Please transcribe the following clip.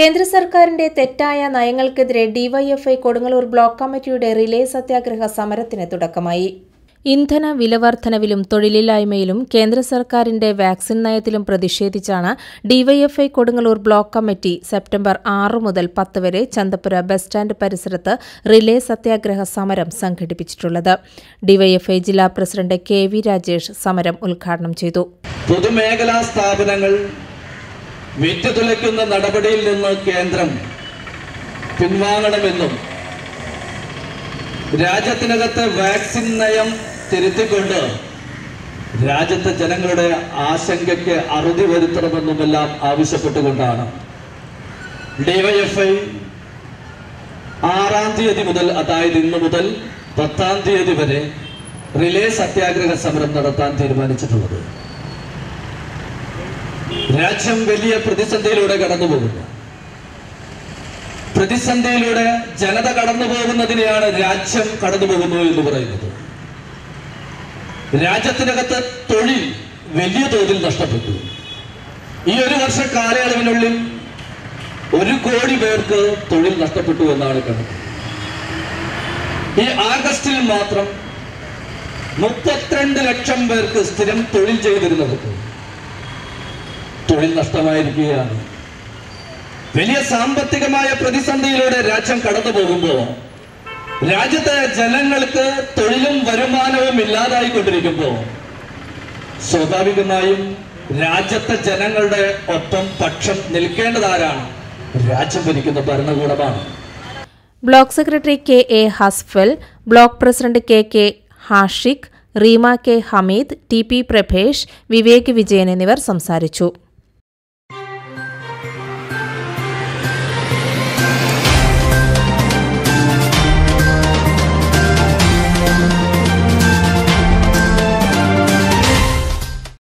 കേന്ദ്ര സർക്കാരിന്റെ തെറ്റായ നയങ്ങൾക്കെതിരെ ഡിവൈഎഫ്ഐ കൊടുങ്ങല്ലൂർ ബ്ലോക്ക് കമ്മിറ്റിയുടെ റിലേ സത്യാഗ്രഹ സമരത്തിന് തുടക്കമായി ഇന്ധന വിലവർദ്ധനവിലും തൊഴിലില്ലായ്മയിലും കേന്ദ്ര സർക്കാരിന്റെ വാക്സിൻ നയത്തിലും പ്രതിഷേധിച്ചാണ് DYFI Kodungallur block committee September ആറ് മുതൽ പത്ത് വരെ ചന്തപ്പുര ബസ് സ്റ്റാൻഡ് പരിസരത്ത് റിലേ സത്യാഗ്രഹ സമരം സംഘടിപ്പിച്ചിട്ടുള്ളത് ഡിവൈഎഫ്ഐ ജില്ലാ പ്രസിഡന്റ് കെ വി രാജേഷ് സമരം ഉദ്ഘാടനം ചെയ്തു പൊതുമേഖലാ സ്ഥാപനങ്ങൾ വിറ്റുതുലയ്ക്കുന്ന നടപടിയിൽ നിന്ന് കേന്ദ്രം പിൻവാങ്ങണമെന്നും രാജ്യത്തിനകത്ത് വാക്സിൻ നയം തിരുത്തിക്കൊണ്ട് രാജ്യത്തെ ജനങ്ങളുടെ ആശങ്കയ്ക്ക് അറുതി വരുത്തണമെന്നുമെല്ലാം ആവശ്യപ്പെട്ടുകൊണ്ടാണ് ഡിവൈഎഫ്ഐ ആറാം തീയതി മുതൽ അതായത് ഇന്ന് മുതൽ പത്താം തീയതി വരെ റിലേ സത്യാഗ്രഹ സമരം നടത്താൻ തീരുമാനിച്ചിട്ടുള്ളത് രാജ്യം വലിയ പ്രതിസന്ധിയിലൂടെ കടന്നു പോകുന്നു പ്രതിസന്ധിയിലൂടെ ജനത കടന്നു പോകുന്നതിനെയാണ് രാജ്യം കടന്നു പോകുന്നു എന്ന് പറയുന്നത് രാജ്യത്തിനകത്ത് തൊഴിൽ വലിയ തോതിൽ നഷ്ടപ്പെട്ടു ഈ ഒരു വർഷ കാലയളവിനുള്ളിൽ ഒരു കോടി പേർക്ക് തൊഴിൽ നഷ്ടപ്പെട്ടു എന്നാണ് കണക്ക് ഈ ആഗസ്റ്റിൽ മാത്രം മുപ്പത്തിരണ്ട് ലക്ഷം പേർക്ക് സ്ഥിരം തൊഴിൽ ചെയ്തിരുന്നവർക്ക് തൊഴിൽ നഷ്ടമായിരിക്കുകയാണ് വലിയ സാമ്പത്തികമായ പ്രതിസന്ധിയിലൂടെ രാജ്യം കടന്നു പോകുമ്പോൾ രാജ്യത്തെ ജനങ്ങൾക്ക് തൊഴിലും വരുമാനവും ഇല്ലാതായിക്കൊണ്ടിരിക്കുമ്പോൾ സ്വാഭാവികമായും രാജ്യത്തെ ജനങ്ങളുടെ ഒപ്പം പക്ഷം നിൽക്കേണ്ടതാരാണ് രാജ്യം ഭരിക്കുന്ന ഭരണകൂടമാണ് block secretary K A Hasfal block president K K Hashiq Reema K Hameed T P Prabhesh Vivek Vijayan എന്നിവർ സംസാരിച്ചു